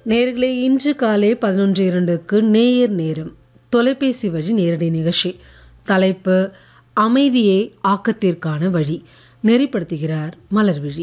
நேர்களே இன்று காலை பதினொன்று இரண்டுக்கு நேயர் நேரம் தொலைபேசி வழி நேரடி நிகழ்ச்சி தலைப்பு அமைதியே ஆக்கத்திற்கான வழி நெறிப்படுத்துகிறார் மலர்விழி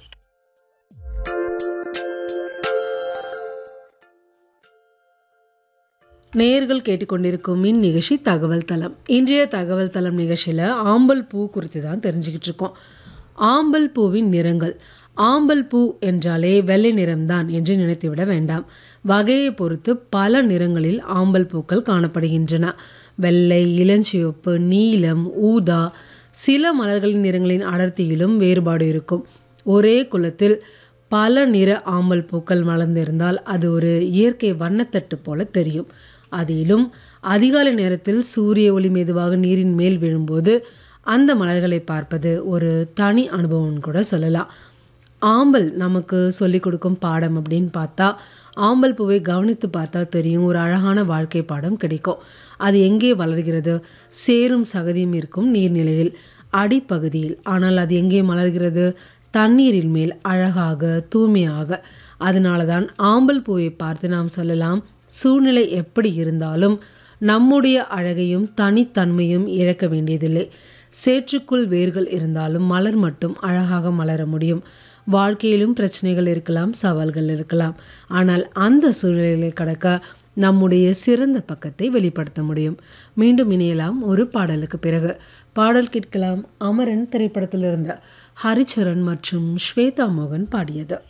நேயர்கள் கேட்டுக்கொண்டிருக்கும் மின் நிகழ்ச்சி தகவல் தளம் இன்றைய தகவல் தளம் நிகழ்ச்சியில் ஆம்பல் பூ குறித்து தான் தெரிஞ்சுக்கிட்டு இருக்கோம் ஆம்பல் பூவின் நிறங்கள் ஆம்பல் பூ என்றாலே வெள்ளை நிறம்தான் என்று நினைத்துவிட வேண்டாம் வகையை பொறுத்து பல நிறங்களில் ஆம்பல் பூக்கள் காணப்படுகின்றன வெள்ளை இளஞ்சிவப்பு நீலம் ஊதா சில மலர்களின் நிறங்களின் அடர்த்தியிலும் வேறுபாடு இருக்கும் ஒரே குலத்தில் பல நிற ஆம்பல் பூக்கள் மலர்ந்திருந்தால் அது ஒரு இயற்கை வண்ணத்தட்டு போல தெரியும் அதிலும் அதிகாலை நேரத்தில் சூரிய ஒளி மெதுவாக நீரின் மேல் விழும்போது அந்த மலர்களை பார்ப்பது ஒரு தனி அனுபவம்னு கூட சொல்லலாம் ஆம்பல் நமக்கு சொல்லிக் கொடுக்கும் பாடம் அப்படின்னு பார்த்தா ஆம்பல் பூவை கவனித்து பார்த்தா தெரியும் ஒரு அழகான வாழ்க்கை பாடம் கிடைக்கும் அது எங்கே வளர்கிறது சேரும் சகதியும் இருக்கும் நீர்நிலையில் அடிப்பகுதியில் ஆனால் அது எங்கே மலர்கிறது தண்ணீரின் மேல் அழகாக தூய்மையாக அதனால தான் ஆம்பல் பூவை பார்த்து நாம் சொல்லலாம் சூழ்நிலை எப்படி இருந்தாலும் நம்முடைய அழகையும் தனித்தன்மையும் இழக்க வேண்டியதில்லை சேற்றுக்குள் வேர்கள் இருந்தாலும் மலர் மட்டும் அழகாக மலர முடியும் வாழ்க்கையிலும் பிரச்சனைகள் இருக்கலாம் சவால்கள் இருக்கலாம் ஆனால் அந்த சூழ்நிலைகளை கடக்க நம்முடைய சிறந்த பக்கத்தை வெளிப்படுத்த முடியும் மீண்டும் இணையலாம் ஒரு பாடலுக்கு பிறகு பாடல் கேட்கலாம் அமரன் திரைப்படத்திலிருந்த ஹரிச்சரன் மற்றும் ஸ்வேதா மோகன் பாடியது